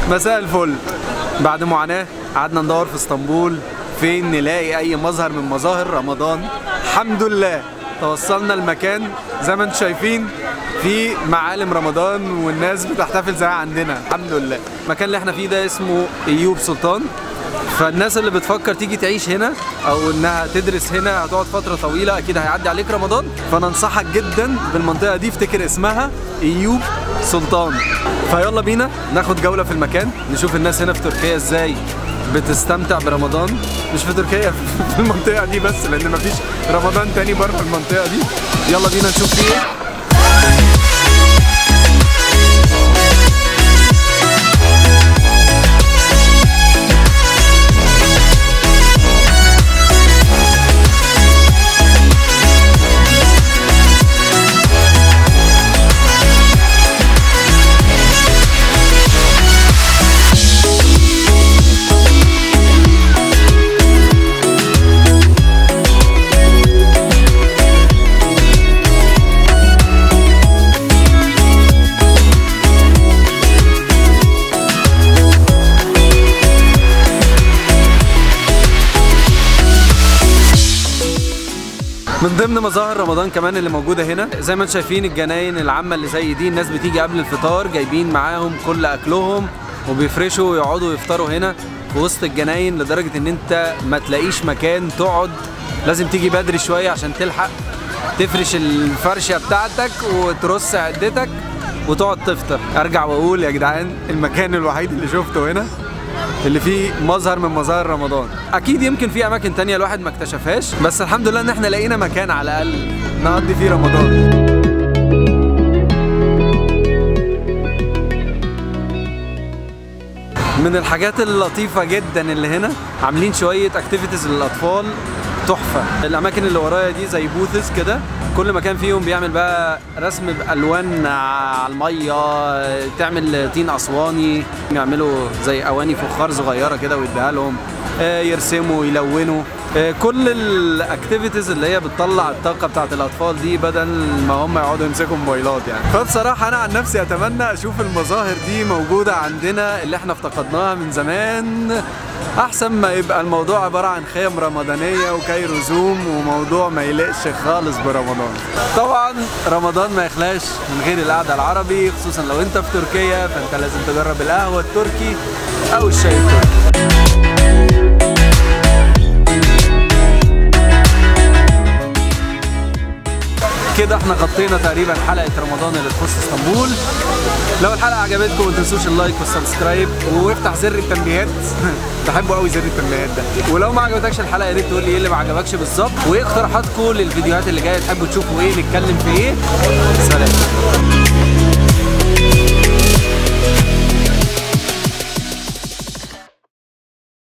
مساء الفل بعد معاناة قعدنا ندور في اسطنبول فين نلاقي اي مظهر من مظاهر رمضان الحمد لله توصلنا المكان زي ما انتم شايفين في معالم رمضان والناس بتحتفل زي عندنا الحمد لله المكان اللي احنا فيه ده اسمه ايوب سلطان فالناس اللي بتفكر تيجي تعيش هنا او انها تدرس هنا هتقعد فتره طويله اكيد هيعدي عليك رمضان فانا انصحك جدا بالمنطقه دي افتكر اسمها ايوب سلطان فيلا بينا ناخد جوله في المكان نشوف الناس هنا في تركيا ازاي بتستمتع برمضان مش في تركيا في المنطقه دي بس لان مفيش رمضان تاني بره المنطقه دي يلا بينا نشوف فيه ايه من ضمن مظاهر رمضان كمان اللي موجوده هنا زي ما انتم شايفين الجناين العامه اللي زي دي الناس بتيجي قبل الفطار جايبين معاهم كل اكلهم وبيفرشوا ويقعدوا يفطروا هنا في وسط الجناين لدرجه ان انت ما تلاقيش مكان تقعد لازم تيجي بدري شويه عشان تلحق تفرش الفرشه بتاعتك وترص عدتك وتقعد تفطر ارجع واقول يا جدعان المكان الوحيد اللي شفته هنا اللي فيه مظهر من مظاهر رمضان اكيد يمكن في اماكن تانية الواحد ما اكتشفهاش بس الحمد لله ان احنا لقينا مكان على الاقل نقضي فيه رمضان من الحاجات اللطيفة جدا اللي هنا عاملين شوية اكتيفيتيز للأطفال تحفة الأماكن اللي ورايا دي زي بوثز كده كل مكان فيهم بيعمل بقى رسم بألوان على المية تعمل طين أسواني يعملوا زي أواني فخار صغيرة كده ويديها لهم آه، يرسموا يلونوا آه، كل الاكتيفيتيز اللي هي بتطلع الطاقه بتاعت الاطفال دي بدل ما هم يقعدوا يمسكوا موبايلات يعني فبصراحه انا عن نفسي اتمنى اشوف المظاهر دي موجوده عندنا اللي احنا افتقدناها من زمان احسن ما يبقى الموضوع عباره عن خيم رمضانيه وكايرو زوم وموضوع ما يليقش خالص برمضان طبعا رمضان ما يخلاش من غير القعده العربي خصوصا لو انت في تركيا فانت لازم تجرب القهوه التركي او الشاي التركي كده احنا غطينا تقريبا حلقه رمضان اللي تخص اسطنبول لو الحلقه عجبتكم ما تنسوش اللايك والسبسكرايب وافتح زر التنبيهات بحبه قوي زر التنبيهات ده ولو ما عجبتكش الحلقه يا ريت تقول لي ايه اللي ما عجبكش بالظبط وايه اقتراحاتكم للفيديوهات اللي جايه تحبوا تشوفوا ايه نتكلم في ايه سلام